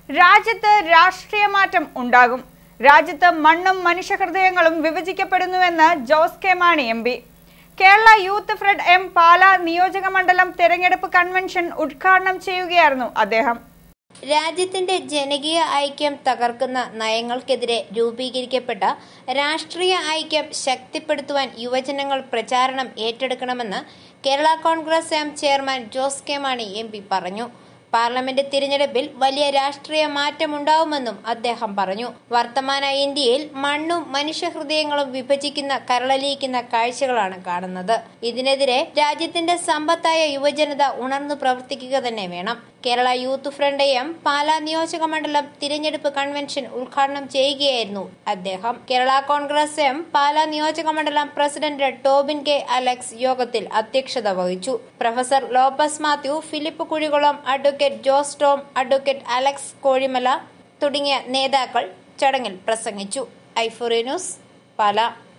രാജ്യത്ത് രാഷ്ട്രീയ മാറ്റം ഉണ്ടാകും രാജ്യത്ത് മണ്ണും മനുഷ്യഹൃദയങ്ങളും വിഭജിക്കപ്പെടുന്നുവെന്ന് Jose K Mani M P Kerala youth front M Pala നിയോജക മണ്ഡലം തെരഞ്ഞെടുപ്പ് കൺവെൻഷൻ ഉദ്ഘാടനം ചെയ്യുകയായിരുന്നു അദ്ദേഹം രാജ്യത്തിന്റെ ജനകീയ ഐക്യം തകർക്കുന്ന നയങ്ങൾക്കെതിരെ രൂപീകരിക്കപ്പെട്ട രാഷ്ട്രീയ ഐക്യം ശക്തിപ്പെടുത്തുവാൻ യുവജനങ്ങൾ പ്രചാരണം ഏറ്റെടുക്കണമെന്ന് Kerala Congress M chairman Jose K Mani M P പറഞ്ഞു പാർലമെന്റ് തിരഞ്ഞെടുപ്പിൽ വലിയ രാഷ്ട്രീയ മാറ്റമുണ്ടാവുമെന്നും അദ്ദേഹം പറഞ്ഞു വർത്തമാന ഇന്ത്യയിൽ മണ്ണും മനുഷ്യഹൃദയങ്ങളും വിഭജിക്കുന്ന കരളലിയിക്കുന്ന കാഴ്ചകളാണ് കാണുന്നത് ഇതിനെതിരെ രാജ്യത്തിന്റെ സമ്പത്തായ യുവജനത ഉണർന്നു പ്രവർത്തിക്കുക തന്നെ വേണം Kerala youth front M Pala നിയോജക മണ്ഡലം തിരഞ്ഞെടുപ്പ് കൺവെൻഷൻ ഉദ്ഘാടനം ചെയ്യുകയായിരുന്നു അദ്ദേഹം കേരള കോൺഗ്രസ് എം പാലാ നിയോജക മണ്ഡലം പ്രസിഡന്റ് ടോബിൻ കെ അലക്സ് യോഗത്തിൽ അധ്യക്ഷത വഹിച്ചു professor Lopez Mathew Philip Kuzhikulam advocate Jose Tom advocate Alex Kozhimala തുടങ്ങിയ നേതാക്കൾ ചടങ്ങിൽ പ്രസംഗിച്ചു ഐഫോറി ന്യൂസ് പാലാ